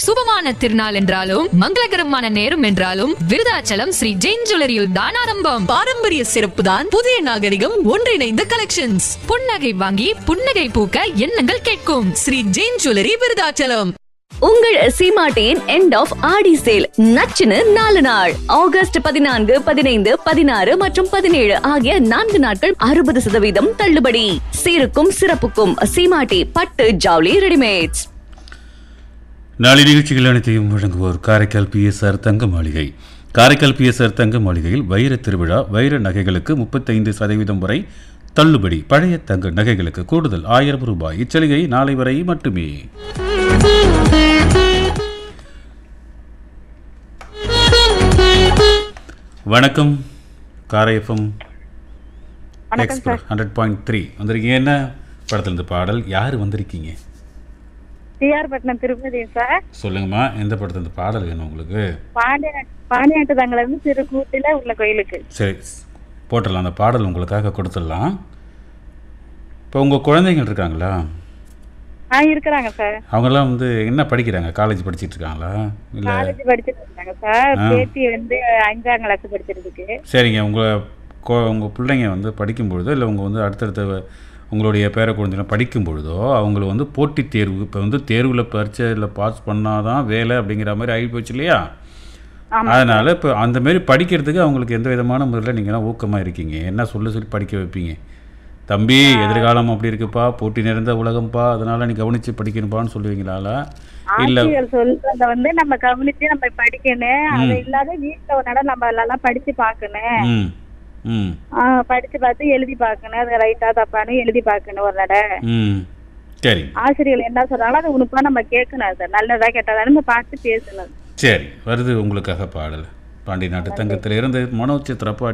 சுபமான திருநாள் என்றாலும் மங்களகரமான நேரம் என்றாலும் விருதாச்சலம் ஸ்ரீ ஜெயின் ஜுவல்லரியில் தான் ஆரம்பம் பாரம்பரிய சிறப்பு தான் புதிய நாகரிகம் ஒன்றிணைந்த கலெக்ஷன்ஸ் புன்னகை வாங்கி புன்னகை பூக்க எண்ணங்கள் கேட்கும் ஸ்ரீ ஜெயின் ஜுவல்லரி விருதாச்சலம் உங்கள் சீமாட்டியின் எண்ட் ஆஃப் ஆடி சேல் நச்சுன்னு நாலு நாள் ஆகஸ்ட் பதினான்கு பதினைந்து பதினாறு மற்றும் பதினேழு ஆகிய நான்கு நாட்கள் அறுபது சதவீதம் தள்ளுபடி சீருக்கும் சிறப்புக்கும் சீமாட்டி பட்டு ஜவுளி ரெடிமேட்ஸ் நாளை நிகழ்ச்சிகள் அனைத்தையும் வழங்குவோர் காரைக்கால் பிஎஸ்ஆர் தங்க மாளிகை காரைக்கால் பிஎஸ்ஆர் தங்க மாளிகையில் வைர திருவிழா வைர நகைகளுக்கு முப்பத்தைந்து சதவீதம் வரை தள்ளுபடி பழைய தங்க நகைகளுக்கு கூடுதல் ஆயிரம் ரூபாய் இச்சலுகை நாளை வரை மட்டுமே வணக்கம் Karai FM express hundred point three வந்திருக்கீங்க என்ன படத்துலேருந்து பாடல் யார் வந்திருக்கீங்க டிஆர் பட்டினம் திருப்பதி சார் சொல்லுங்கம்மா எந்த படத்துலேருந்து பாடல் வேணும் உங்களுக்கு பாண்டிய பாண்டியாட்டு தங்கல இருந்து திருக்கூட்டில உள்ள கோயிலுக்கு சரி போட்டுடலாம் அந்த பாடல் உங்களுக்காக கொடுத்துடலாம் இப்போ உங்கள் குழந்தைகள் இருக்காங்களா ஆ இருக்கிறாங்க சார் அவங்கெல்லாம் வந்து என்ன படிக்கிறாங்க காலேஜ் படிச்சிட்டு இருக்காங்களா இல்லை காலேஜ் படிச்சுட்டு இருக்காங்க சார் ஆ. பேத்தி வந்து அஞ்சாம் கிளாஸ் படிச்சிருக்கு சரிங்க உங்கள் உங்கள் பிள்ளைங்க வந்து படிக்கும்பொழுதோ இல்லை உங்கள் வந்து அடுத்தடுத்த வ- உங்களுடைய பேர குழந்தைங்க படிக்கும் பொழுதோ அவங்கள வந்து போட்டித் தேர்வு இப்போ வந்து தேர்வில் பரீட்சையில் பாஸ் பண்ணாதான் வேலை அப்படிங்கிற மாதிரி ஆகி போச்சு இல்லையா அதனால் இப்போ அந்த மாதிரி படிக்கிறதுக்கு அவங்களுக்கு எந்த விதமான முறையில் நீங்கள்லாம் ஊக்கமாக இருக்கீங்க என்ன சொல்ல சொல்லி படிக்க வைப்பீங்க தம்பி எதிர்காலம் அப்படி இருக்குப்பா போட்டி நிறைந்த உலகம்ப்பா அதனால் நீ கவனித்து படிக்கணுப்பான்னு சொல்லுவீங்களா இல்லை ஆசிரியர் சொல்றத வந்து நம்ம கவனிச்சு நம்ம படிக்கணும் அது இல்லாத வீட்டுல ஒரு நடம் நம்ம எல்லாம் படிச்சு பார்க்கணும் ம் ம் ஆ, படிச்சு பார்த்து எழுதி பார்க்கணும் அது ரைட்டா தப்பான்னு எழுதி பார்க்கணும் ஒரு நட ம் சரி ஆசிரியர்கள் என்ன சொல்றாங்களோ அது உனப்பா நம்ம கேட்கணும் சார் நல்லதா கெட்டதா நம்ம பார்த்து பேசணும் சரி வருது உங்களுக்காக பாடல் பாண்டி நாட்டு தங்கத்தில் இருந்து மனோஜ் சித்ரா பாடி